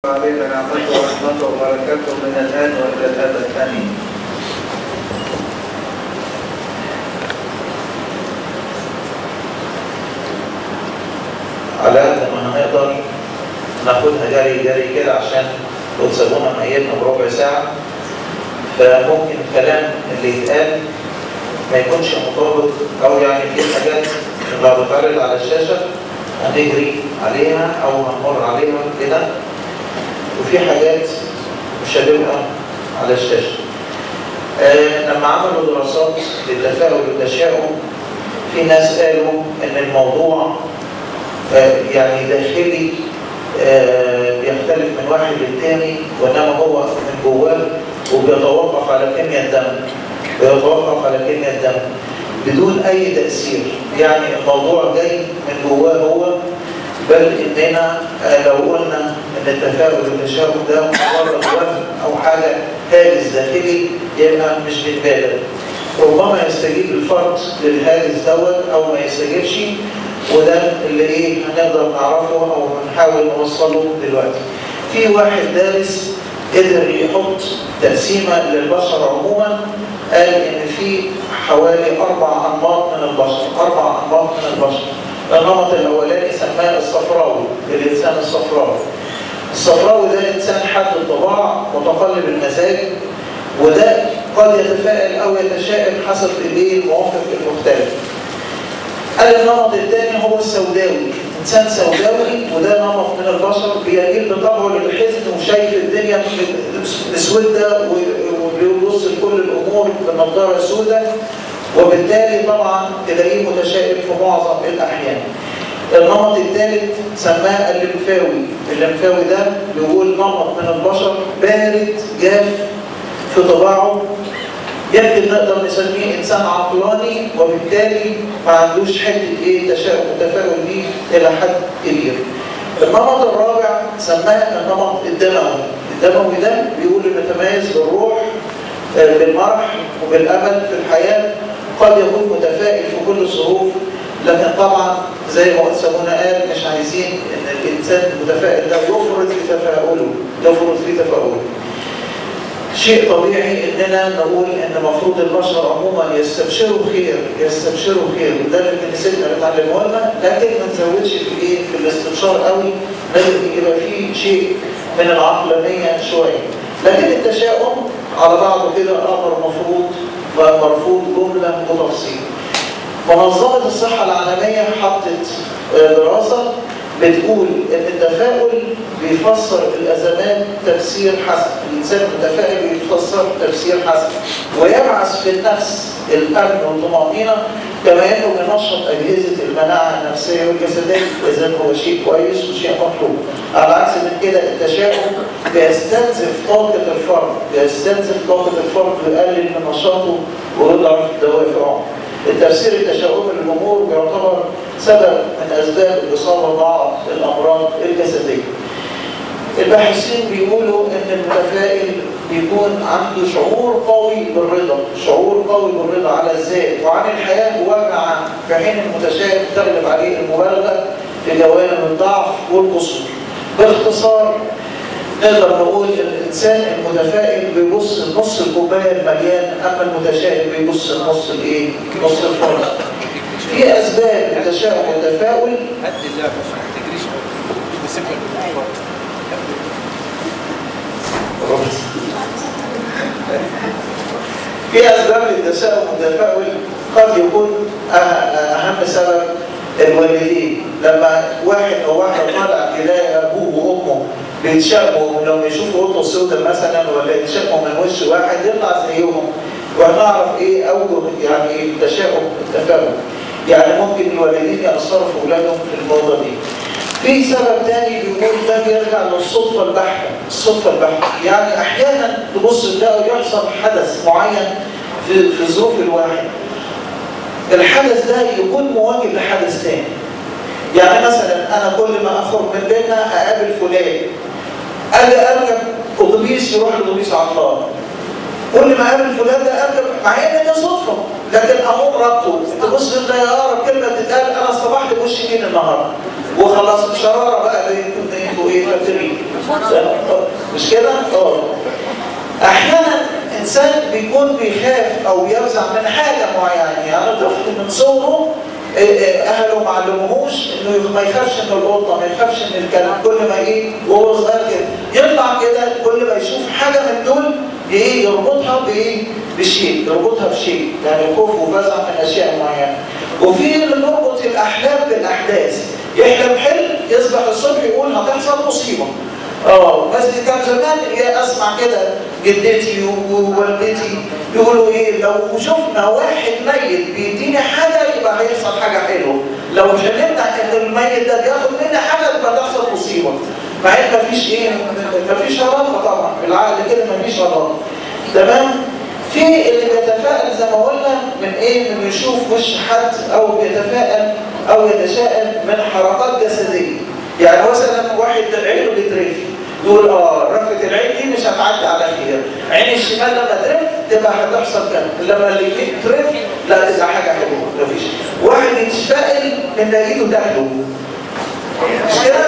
علينا نعمته ورحمته وبركاته من الآن وإلى الأبد آمين. على قد ما هنقدر ناخدها جري جري كده عشان لو سابونا ميتنا بربع ساعة فممكن الكلام اللي يتقال ما يكونش مطابق أو يعني في حاجات لما بتعرض على الشاشة هنجري عليها أو هنمر عليها كده وفي حاجات مش هتبقى على الشاشة. آه لما عملوا دراسات للتفاؤل والتشاؤم في ناس قالوا إن الموضوع آه يعني داخلي آه بيختلف من واحد للتاني وإنما هو من جواه وبيتوقف على كيمياء الدم بيتوقف على كيمياء الدم بدون أي تأثير يعني الموضوع جاي من جواه هو بل إننا لو قلنا إن التفاؤل والتشاؤم ده مجرد وهم أو حاجة هاجس داخلي يبقى مش بنبالغ ربما يستجيب الفرد للهاجس دوت أو ما يستجيبش وده اللي إيه هنقدر نعرفه أو هنحاول نوصله دلوقتي. في واحد دارس قدر يحط تقسيمة للبشر عموما قال إن في حوالي أربع أنماط من البشر، أربع أنماط من البشر. النمط الأولاني سماه الصفراوي، الإنسان الصفراوي. الصفراوي ده إنسان حاد الطباع متقلب المزاج وده قد يتفائل أو يتشائم حسب الإيه المواقف المختلفة. قال النمط الثاني هو السوداوي، إنسان سوداوي وده نمط من البشر بيميل بطبعه للحزن وشايف الدنيا مسودة وبيبص لكل الأمور بنظارة سوداء وبالتالي طبعا تلاقيه متشائم في معظم الأحيان. النمط الثالث سماه الليمفاوي، الليمفاوي ده بيقول نمط من البشر بارد جاف في طباعه يمكن نقدر نسميه انسان عقلاني وبالتالي ما عندوش حته ايه تشاؤم وتفاؤل دي الى حد كبير. النمط الرابع سماه النمط الدموي، الدموي ده بيقول انه يتميز بالروح بالمرح وبالامل في الحياه قد يكون متفائل في كل الظروف لكن طبعا زي ما سابونا قال مش عايزين ان الانسان المتفائل ده يفرط في تفاؤله يفرط في تفاؤله شيء طبيعي اننا نقول ان المفروض البشر عموما يستبشروا خير يستبشروا خير وده اللي كنيستنا بتعلمه لنا لكن ما نزودش في الايه في الاستبشار قوي لازم يبقى في شيء من العقلانيه شويه لكن التشاؤم على بعضه كده امر مفروض ومرفوض جمله وتفصيل منظمه الصحه العالميه حطت دراسه بتقول ان التفاؤل بيفسر الازمات تفسير حسن، الانسان المتفائل بيفسر تفسير حسن ويبعث في النفس الامن والطمانينه كما انه بينشط اجهزه المناعه النفسيه والجسديه اذا هو شيء كويس وشيء مطلوب. على عكس من كده التشاؤم بيستنزف طاقه الفرد، بيستنزف طاقه الفرد ويقلل من نشاطه ويضعف دوافعه. التفسير التشاؤمي للامور بيعتبر سبب من اسباب الاصابه ببعض الامراض الجسديه. الباحثين بيقولوا ان المتفائل بيكون عنده شعور قوي بالرضا، شعور قوي بالرضا على الذات وعن الحياه بوجه عام، في حين المتشائم تغلب عليه المبالغه في جوانب الضعف والقصور. باختصار نقدر نقول الانسان المتفائل بيبص لنص الكوبايه المليان اما المتشائم بيبص لنص الايه؟ نص الفاضي. في اسباب التشاؤم والتفاؤل هد اللعبه عشان ما تجريش وسيبها في اسباب للتشاؤم والتفاؤل قد يكون اهم سبب الوالدين لما واحد او واحده طالع يلاقي ابوه وامه بيتشابهوا لما يشوفوا قطه سوداء مثلا ولا يتشابهوا من وش واحد يطلع زيهم ونعرف ايه اوجه يعني ايه التشاؤم التفاؤل يعني ممكن الوالدين ياثروا في اولادهم في النقطه دي في سبب تاني بيقول ده بيرجع للصدفه البحته الصدفه البحته يعني احيانا تبص تلاقي يحصل حدث معين في في ظروف الواحد الحدث ده يكون مواجه لحدث تاني يعني مثلا انا كل ما اخرج من بيتنا اقابل فلان اجي اركب اتوبيس يروح الاتوبيس عطلان كل ما اقابل فلان ده اركب مع ان ده صدفه لكن اقوم ربطه تبص انت يا اقرب كلمه تتقال انا صبحت بوش مين النهارده وخلاص شراره بقى بينكم انتوا ايه فاكرين مش كده؟ اه احيانا انسان بيكون بيخاف او يفزع من حاجه معينه يعني طفل من صغره آه، آه، اهله ما علموهوش انه ما يخافش من القطه ما يخافش من الكلام كل ما ايه وهو صغير كده يطلع كده كل ما يشوف حاجه من دول ايه يربطها بايه بشيء يربطها بشيء يعني خوف وفزع من اشياء معينه وفي اللي بيربط الاحلام بالاحداث يحلم حلم يصبح الصبح يقول هتحصل مصيبه اه بس كان زمان يا اسمع كده جدتي ووالدتي يقولوا ايه لو شفنا واحد ميت بيديني حاجه يبقى هيحصل حاجه حلوه لو حلمنا ان الميت ده بياخد مني حاجه تبقى تحصل مصيبه مع ان مفيش ايه مفيش علاقه طبعا بالعقل كده مفيش علاقه تمام في اللي بيتفائل زي ما قلنا من ايه من يشوف وش حد او بيتفائل او يتشائم من حركات جسديه يعني مثلا واحد عينه بيترف يقول اه رفة العين دي مش هتعدي على خير عين الشمال لما ترف تبقى هتحصل كده لما اليمين ترف لا تبقى حاجه حلوه مفيش واحد يتفائل ان ايده تاكله مش كده؟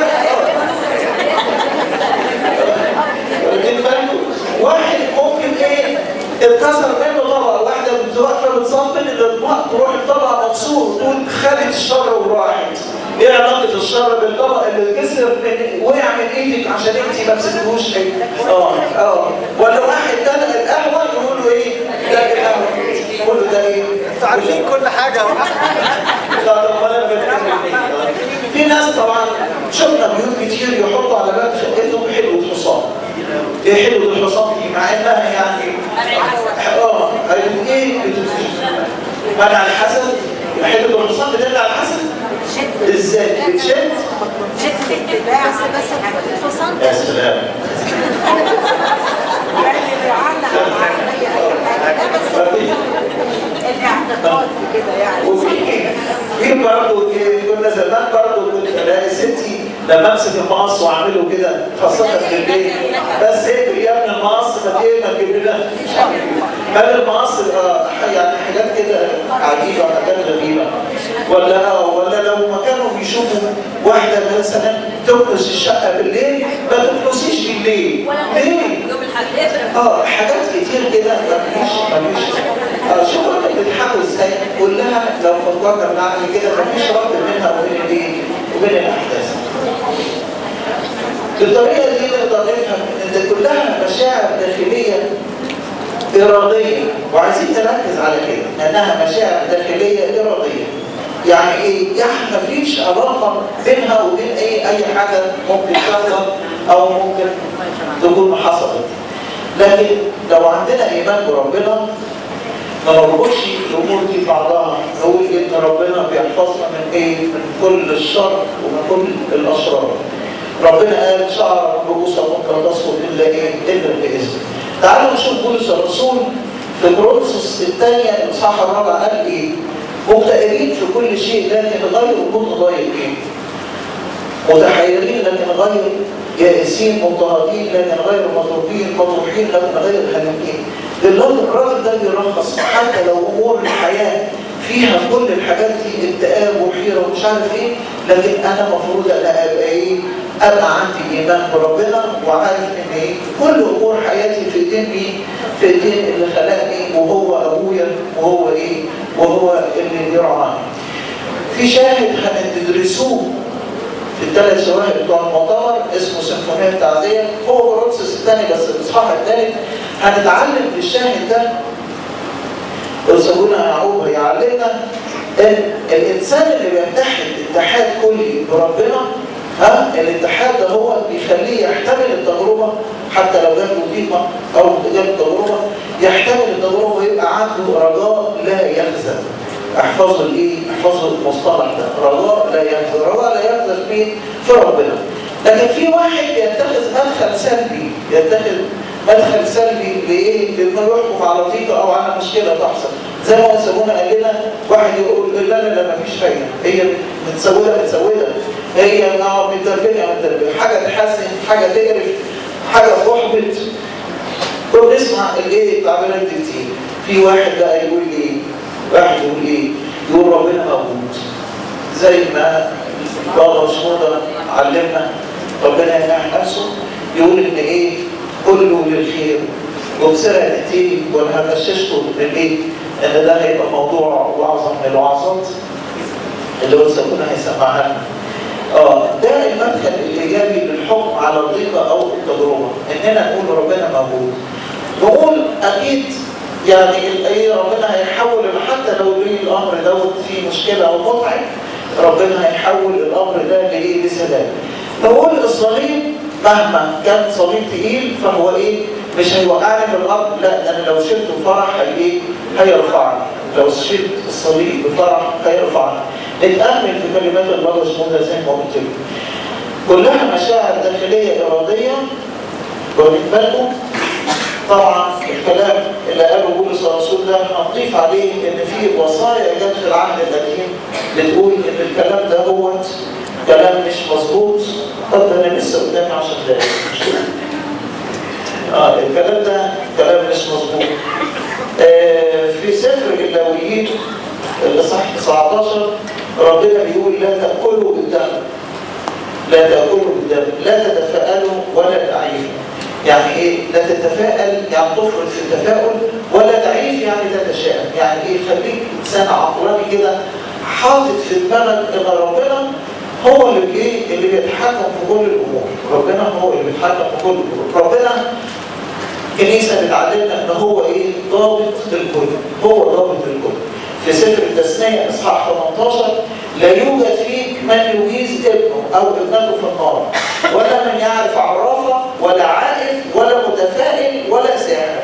واخدين بالكم؟ واحد ممكن ايه اتكسر منه طبقه واحده واقفه بتصمم ان الطبق تروح الطبقه مكسور تقول خدت الشر وراحت ايه علاقه الشر بالطبق اللي اتكسر من وقع من ايدك عشان انت ما مسكتوش ايه؟ اه اه ولا واحد دلق القهوه يقول له ايه؟ ده القهوه يقول له ده ايه؟ انتوا عارفين كل حاجه لا طب ما انا بتكلم ليه؟ في ناس طبعا شفنا بيوت كتير يحطوا على باب شقتهم حلوة حصان ايه حلوة الحصان دي مع انها يعني اه قالت ايه منع الحسد حلوة الحصان بتمنع الحسد ازاي بتشد شد الاتباع بس الحصان يا سلام اللي بيعلق على اي حاجه بس الاعتقاد في كده يعني وفي في برضه كنا زمان برضه كنت الاقي ستي لما امسك المقص واعمله كده خاصه في البيت بس اقفل يا ابني المقص ما ايه ما تجيب لنا هل المقص آه، يعني حاجات كده عجيبه حاجات غريبه ولا آه، ولا لو ما كانوا بيشوفوا واحده مثلا تكنس الشقه بالليل ما تكنسيش بالليل ليه؟ يوم الاحد اه حاجات كتير كده مفيش مفيش اه شوف انت بتضحكوا ازاي كلها لو فكرنا بنعمل كده مفيش ربط بينها وبين الايه وبين الاحداث بالطريقه دي نقدر نفهم ان كلها مشاعر داخليه اراديه وعايزين نركز على كده انها مشاعر داخليه اراديه يعني ايه؟ يعني مفيش علاقه بينها وبين اي اي حاجه ممكن تحصل او ممكن تكون حصلت لكن لو عندنا ايمان بربنا ما نربطش الامور دي بعضها نقول ان ربنا بيحفظنا من ايه؟ من كل الشر ومن كل الاشرار. ربنا قال شعر رؤوسكم لا تسقط الا ايه؟ الا باذن. تعالوا نشوف بولس الرسول في كورنثوس الثانيه الاصحاح الرابع قال ايه؟ مبتئرين في كل شيء لكن غير متضايقين. متحيرين لكن غير يائسين مضطهدين لكن غير مطروحين مطروحين لكن غير هالكين دلوقتي الراجل ده بيرخص حتى لو امور الحياه فيها كل الحاجات دي اكتئاب وحيره ومش عارف ايه لكن انا المفروض انا ابقى ايه ابقى عندي ايمان بربنا وعارف ان ايه كل امور حياتي في ايدين مين؟ في ايدين اللي خلقني وهو ابويا وهو ايه؟ وهو اللي بيرعاني. في شاهد هندرسوه في الثلاث شواهد بتوع المؤتمر اسمه سيمفونية التعزية هو كورنثوس الثاني بس الإصحاح الثالث هنتعلم في الشاهد ده أستاذنا يعقوب هيعلمنا إن الإنسان اللي بيتحد اتحاد كلي بربنا ها الاتحاد ده هو بيخليه يحتمل التجربة حتى لو جات له ضيقة أو جات تجربة يحتمل التجربة ويبقى عنده رجاء لا يخزن احفظوا الايه احفظوا المصطلح ده رجاء لا يخزن رجاء لا يخزن فين في ربنا لكن في واحد يتخذ مدخل سلبي يتخذ مدخل سلبي لايه لانه يحكم على ضيقه او على مشكله تحصل زي ما سابونا قال لنا واحد يقول لا لا لا مفيش فايده هي متسوده متسوده هي اه متربيه متربيه حاجه تحسن حاجه تقرف حاجه تحبط كنا نسمع الايه التعبيرات دي كتير في واحد بقى يقول لي ايه واحد يقول ايه يقول ربنا موجود زي ما بابا شنودة علمنا ربنا ينعم نفسه يقول ان ايه كله للخير وبسرعه تيجي وانا هغششكم بالايه ان ده هيبقى موضوع وعظه من الوعظات اللي هو سابونا هيسمعها لنا اه ده المدخل الايجابي للحكم على الضيقه او التجربه اننا نقول ربنا موجود نقول اكيد يعني ايه ربنا هيحول حتى لو ليه الامر دوت فيه مشكله او متعب ربنا هيحول الامر ده لايه لسلام نقول الصليب مهما كان صليب تقيل فهو ايه مش هيوقعني في الارض لا ده انا لو شلته بفرح هي ايه هيرفعني لو شلت الصليب بفرح هيرفعني نتامل في كلمات الله سبحانه زي ما قلت لكم كلها مشاعر داخليه اراديه واخدين بالكم طبعا الكلام اللي قاله بولس الرسول ده هنضيف عليه ان في وصايا جت في العهد القديم بتقول ان الكلام ده هو كلام مش مظبوط طب ده انا لسه قدامي 10 دقايق مش كده؟ اه الكلام ده كلام مش مظبوط آه في سفر اللاويين الاصحاح 19 ربنا بيقول لا تاكلوا بالدم لا تاكلوا بالدم لا تتفائلوا ولا تعيفوا يعني ايه لا تتفائل يعني تفرط في التفاؤل ولا تعيش يعني تتشائم يعني ايه خليك انسان عقلاني كده حاطط في دماغك ان ربنا هو اللي ايه اللي بيتحكم في كل الامور ربنا هو اللي بيتحكم في كل الامور ربنا كنيسه بتعلمنا ان هو ايه ضابط الكل هو ضابط الكل في سفر التثنيه اصحاح 18 لا يوجد فيك من يجيز ابنه او ابنته في النار ولا من يعرف عرافه ولا عائف ولا متفائل ولا ساحر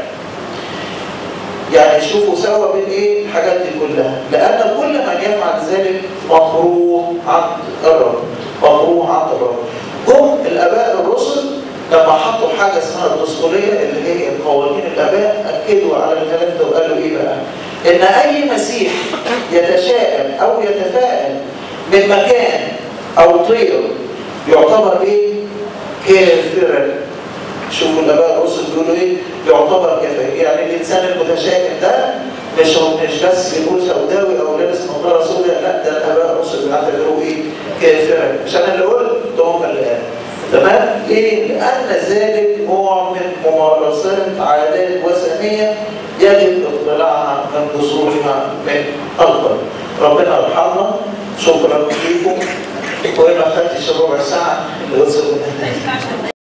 يعني شوفوا سوا بين ايه الحاجات دي كلها لان كل من يفعل ذلك مكروه عند الرب مكروه عند الرب جم الاباء الرسل لما حطوا حاجه اسمها الدستوريه اللي هي قوانين الاباء اكدوا على الكلام ده وقالوا ايه بقى؟ ان اي مسيح يتشائم او يتفائل من مكان او طير يعتبر ايه؟ كافرا شوفوا الاباء الرسل بيقولوا ايه؟ يعتبر كافر يعني الانسان المتشائم ده مش هو مش بس بيقول سوداوي او لابس نظاره سوداء لا ده الاباء الرسل بيعتبروه ايه؟ كافرا مش انا اللي قلت ده هم اللي قالوا تمام؟ ليه؟ لأن ذلك نوع من ممارسات عادات وثنية يجب اطلاعها من جذورها من القلب. ربنا يرحمنا شكرا لكم وما خدتش الربع ساعة اللي وصلوا